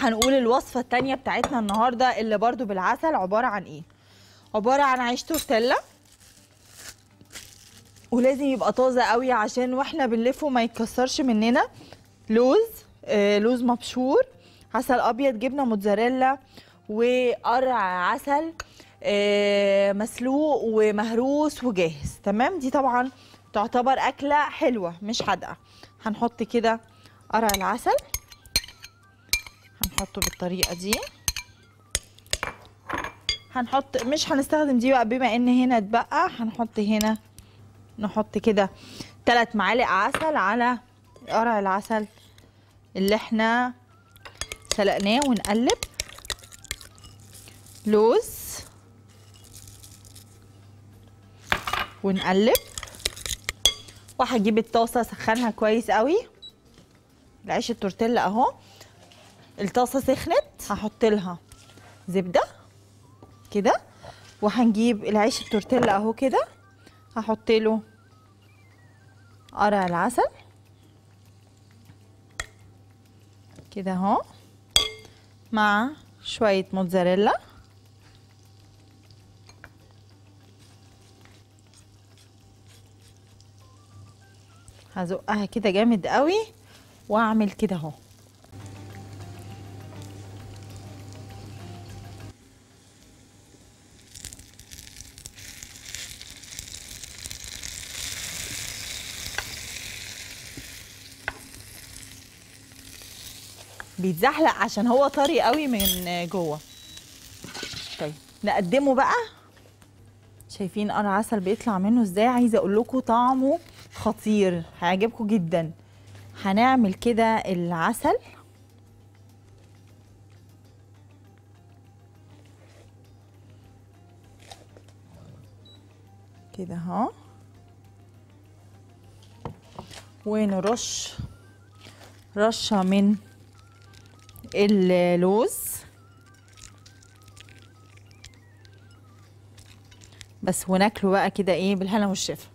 هنقول الوصفه التانية بتاعتنا النهارده اللي برضو بالعسل عباره عن ايه عباره عن عيش تورتيلا ولازم يبقى طازه قوي عشان واحنا بنلفه ما يتكسرش مننا لوز آه لوز مبشور عسل ابيض جبنه موتزاريلا وقرع عسل آه مسلوق ومهروس وجاهز تمام دي طبعا تعتبر اكله حلوه مش حادقه هنحط كده قرع العسل هنحطه بالطريقه دي هنحط مش هنستخدم دي بقى بما ان هنا اتبقى هنحط هنا نحط كده ثلاث معالق عسل على قرع العسل اللي احنا سلقناه ونقلب لوز ونقلب وهجيب الطاسه اسخنها كويس قوي العيش التورتيلا اهو الطاسه سخنت هحط لها زبده كده وهنجيب العيش التورتيلا اهو كده هحط له قرع العسل كده اهو مع شويه موتزاريلا هزقها كده جامد قوي واعمل كده اهو بيتزحلق عشان هو طري قوي من جوه طيب نقدمه بقى شايفين قرع عسل بيطلع منه ازاي عايزه اقول لكم طعمه خطير هيعجبكم جدا هنعمل كده العسل كده اهو ونرش رشه من اللوز بس وناكله بقى كده ايه بالهنا والشفا